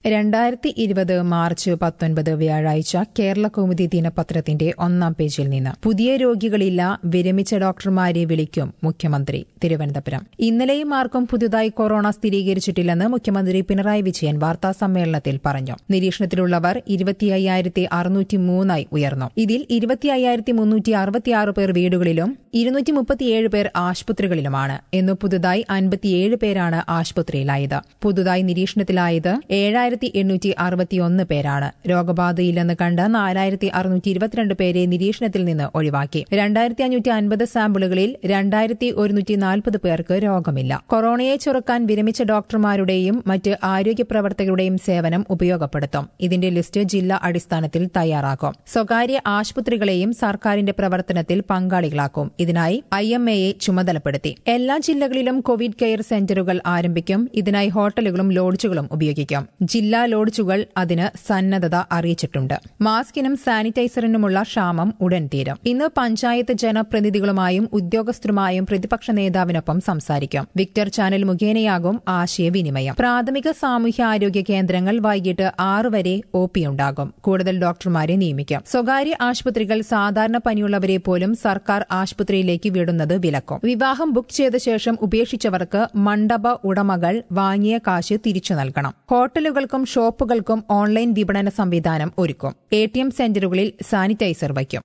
രണ്ടായിരത്തി ഇരുപത് മാർച്ച് പത്തൊൻപത് വ്യാഴാഴ്ച കേരള കൗമുദി ദിനപത്രത്തിന്റെ ഒന്നാം പേജിൽ നിന്ന് പുതിയ രോഗികളില്ല വിരമിച്ച ഡോക്ടർമാരെ വിളിക്കും മുഖ്യമന്ത്രി തിരുവനന്തപുരം ഇന്നലെയും ആർക്കും പുതുതായി കൊറോണ സ്ഥിരീകരിച്ചിട്ടില്ലെന്ന് മുഖ്യമന്ത്രി പിണറായി വിജയൻ വാർത്താ സമ്മേളനത്തിൽ പറഞ്ഞു നിരീക്ഷണത്തിലുള്ളവർ ഇരുപത്തി അയ്യായിരത്തി അറുന്നൂറ്റി മൂന്നായി ഉയർന്നു ഇതിൽ ഇരുപത്തി അയ്യായിരത്തി മുന്നൂറ്റി അറുപത്തിയാറ് പേർ വീടുകളിലും ഇരുന്നൂറ്റി മുപ്പത്തിയേഴ് പേർ ആശുപത്രികളിലുമാണ് ഇന്ന് പുതുതായി അൻപത്തിയേഴ് പേരാണ് ആശുപത്രിയിലായത് പുതുതായി നിരീക്ഷണത്തിലായത് ഏഴായിരത്തി എണ്ണൂറ്റി അറുപത്തിയൊന്ന് പേരാണ് രോഗബാധയില്ലെന്ന് കണ്ട് നാലായിരത്തി അറുന്നൂറ്റി ഇരുപത്തിരണ്ട് പേരെ നിരീക്ഷണത്തിൽ നിന്ന് ഒഴിവാക്കി രണ്ടായിരത്തി അഞ്ഞൂറ്റി അൻപത് സാമ്പിളുകളിൽ രണ്ടായിരത്തി ഒരുന്നൂറ്റി നാൽപ്പത് പേർക്ക് രോഗമില്ല കൊറോണയെ ചെറുക്കാൻ വിരമിച്ച ഡോക്ടർമാരുടെയും മറ്റ് ആരോഗ്യ പ്രവർത്തകരുടെയും സേവനം ഉപയോഗപ്പെടുത്തും ഇതിന്റെ ലിസ്റ്റ് ജില്ലാ അടിസ്ഥാനത്തിൽ തയ്യാറാക്കും സ്വകാര്യ ആശുപത്രികളെയും സർക്കാരിന്റെ പ്രവർത്തനത്തിൽ പങ്കാളികളാക്കും ഇതിനായി ഐ എം എയെ ചുമതലപ്പെടുത്തി എല്ലാ ജില്ലകളിലും കോവിഡ് കെയർ സെന്ററുകൾ ആരംഭിക്കും ഇതിനായി ഹോട്ടലുകളും ലോഡ്ജുകളും ഉപയോഗിക്കും ജില്ലാ ലോഡ്ജുകൾ അതിന് സന്നദ്ധത അറിയിച്ചിട്ടുണ്ട് മാസ്കിനും സാനിറ്റൈസറിനുമുള്ള ക്ഷാമം ഉടൻ തീരും ഇന്ന് പഞ്ചായത്ത് ജനപ്രതിനിധികളുമായും ഉദ്യോഗസ്ഥരുമായും പ്രതിപക്ഷ നേതാവിനൊപ്പം സംസാരിക്കും വിക്ടർ ചാനൽ മുഖേനയാകും ആശയവിനിമയം പ്രാഥമിക സാമൂഹ്യാരോഗ്യ കേന്ദ്രങ്ങൾ വൈകിട്ട് ആറ് വരെ ഒ പി ഉണ്ടാകും കൂടുതൽ ഡോക്ടർമാരെ നിയമിക്കും സ്വകാര്യ ആശുപത്രികൾ സാധാരണ പനിയുള്ളവരെ പോലും സർക്കാർ ആശുപത്രിയിലേക്ക് വിടുന്നത് വിലക്കും വിവാഹം ബുക്ക് ചെയ്ത ശേഷം ഉപേക്ഷിച്ചവർക്ക് മണ്ഡപ ഉടമകൾ വാങ്ങിയ കാശ് തിരിച്ചു നൽകണം ഹോട്ടലുകൾക്കും ഷോപ്പുകൾക്കും ഓൺലൈൻ വിപണന സംവിധാനം ഒരുക്കും എ ടി എം സെന്ററുകളിൽ സാനിറ്റൈസർ വയ്ക്കും